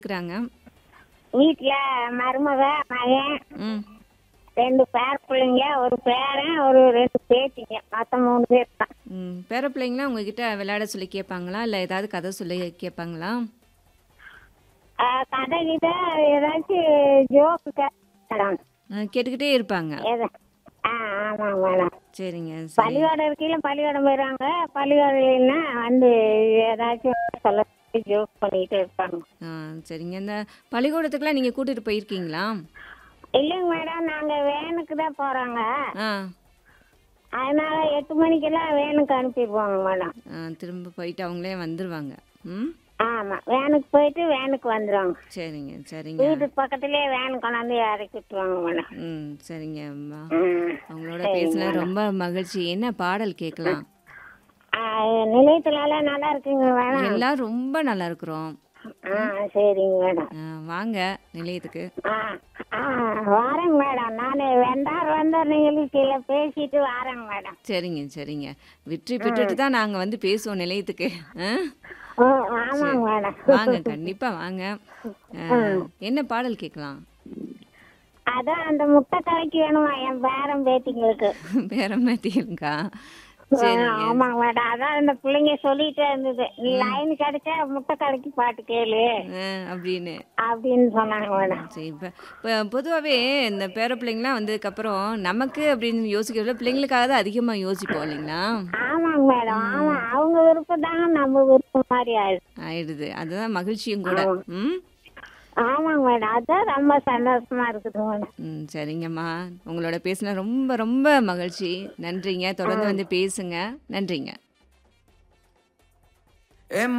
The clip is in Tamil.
இருக்கிறாங்க வீட்டுல மருமக மகன் ம் ரெண்டு பேர பிள்ளைங்க ஒரு பேரன் ஒரு ரெண்டு பேத்திங்க மொத்தம் மூணு பேர் தான் ம் பேர பிள்ளைங்களாம் உங்ககிட்ட விளையாட சொல்லி கேட்பாங்களா இல்லை ஏதாவது கதை சொல்லி கேட்பாங்களா ஆஹ் கதை கிட்ட ஏதாச்சும் ஜோக்கு மேடம் ஆ, கேட்டுக்கிட்டே இருப்பாங்க எது ஆ ஆமாங்க மேடம் சரிங்க சரி பள்ளிவாடம் இருக்கையில பள்ளிவாடம் போயிடுவாங்க பள்ளிவாடம் இல்லைன்னா வந்து ஏதாச்சும் சொல்ல ஜோக் பண்ணிட்டு இருப்பாங்க ஆ சரிங்க இந்த பள்ளிக்கூடத்துக்குலாம் நீங்கள் கூட்டிகிட்டு போயிருக்கீங்களா இல்லைங்க மேடம் நாங்க வேனுக்கு தான் போறோங்க ஆ அதனால எட்டு மணிக்கெல்லாம் வேனுக்கு அனுப்பிடுவாங்க மேடம் ஆ, திரும்ப போயிட்டு அவங்களே வந்துடுவாங்க ம் ஆமா வேனுக்கு போயிட்டு வேனுக்கு வந்துடுவாங்க சரிங்க சரிங்க வீட்டுக்கு பக்கத்துலயே வேன் கொண்டாந்து இறக்கி விட்டுருவாங்க மேடம் ம் சரிங்க அம்மா ம். அவங்களோட பேசல ரொம்ப மகிழ்ச்சி என்ன பாடல் கேட்கலாம் ஆ, நிலையத்துல எல்லாம் நல்லா இருக்குங்க மேடம் எல்லாம் ரொம்ப நல்லா இருக்கிறோம் ஆ சரிங்க மேடம் ஆ, வாங்க நிலையத்துக்கு ஆ ஆ வரேங்க மேடம் நான் வெண்டார் வந்தார் நிகழ்ச்சியில பேசிட்டு வரேங்க மேடம் சரிங்க சரிங்க வெற்றி பெற்றுட்டு தான் நாங்கள் வந்து பேசுவோம் நிலையத்துக்கு ஆ? ஆ, ஆமாங்க மேடம் வாங்க கண்டிப்பாக வாங்க ஆ, என்ன பாடல் கேட்கலாம் அதான் அந்த முட்டை கலக்கி வேணுமா என் பேரன் பேத்திங்களுக்கு பேரம்பேத்திங்களுக்கா ஆ, சரிங்க ஆமாங்க மேடம் அதான் இந்த பிள்ளைங்க சொல்லிட்டே இருந்தது நீ லைன் கிடைச்சா முட்டை கலக்கி பாட்டு கேளு ஆ, அப்படின்னு அப்படின்னு சொன்னாங்க மேடம் சரி இப்போ இப்போ பொதுவாகவே இந்த பேர பிள்ளைங்களாம் வந்ததுக்கப்புறம் நமக்கு அப்படின்னு யோசிக்கிறத பிள்ளைங்களுக்காக தான் அதிகமாக யோசிப்போம் இல்லைங்களா ஆமாங்க மேடம் ஆமா அவங்க விருப்பம் தாங்க நம்ம விருப்பம் மாதிரி ஆயிடுது ஆயிடுது அதுதான் மகிழ்ச்சியும் கூட ம் ஆமாங்க மேடம் அதான் ரொம்ப சந்தோஷமா இருக்குது மேடம் ம் சரிங்கம்மா உங்களோட பேசின ரொம்ப ரொம்ப மகிழ்ச்சி நன்றிங்க தொடர்ந்து வந்து பேசுங்க நன்றிங்க ஏ